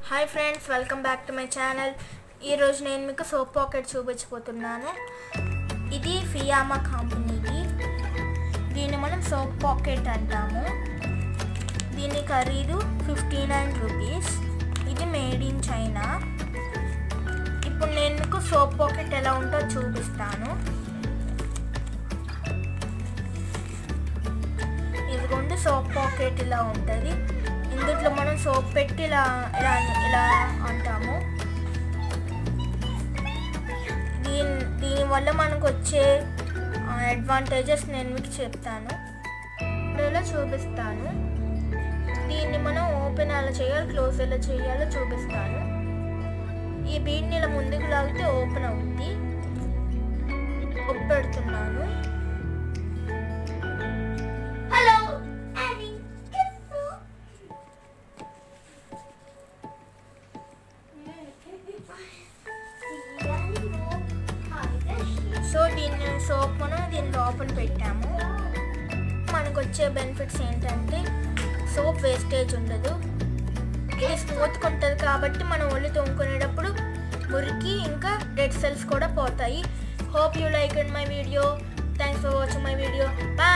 Hi friends welcome back to my channel ఈరోజు నేను మీకు సోప్ పాకెట్ చూపించబోతున్నాను ఇది ఫియామా కంపెనీది దీన్ని మనం సోప్ పాకెట్ అంటాము దీని ఖరీదు ఫిఫ్టీ నైన్ రూపీస్ ఇది మేడ్ ఇన్ చైనా ఇప్పుడు నేను మీకు సోప్ పాకెట్ ఎలా ఉంటుందో చూపిస్తాను ఇదిగోండి సోప్ పాకెట్ ఇలా ఉంటుంది ఇందులో మనం సోప్ పెట్టి ఇలా ఇలా ఇలా అంటాము దీని దీనివల్ల మనకు వచ్చే అడ్వాంటేజెస్ నేను మీకు చెప్తాను ఇలా చూపిస్తాను దీన్ని మనం ఓపెన్ ఎలా చేయాలి క్లోజ్ ఎలా చేయాలో చూపిస్తాను ఈ బీడ్ని ఇలా ముందుకు లాగితే ఓపెన్ అవుద్ది పెడుతున్నాను Hello, Annie. సో దీన్ని సోప్ మనం దీని లోపల పెట్టాము మనకు వచ్చే బెనిఫిట్స్ ఏంటంటే సోప్ వేస్టేజ్ ఉండదు ఇది స్మూత్గా ఉంటుంది కాబట్టి మనం ఒళ్ళు తోముకునేటప్పుడు మురికి ఇంకా డెడ్ సెల్స్ కూడా పోతాయి hope you like my video thanks for watching my video bye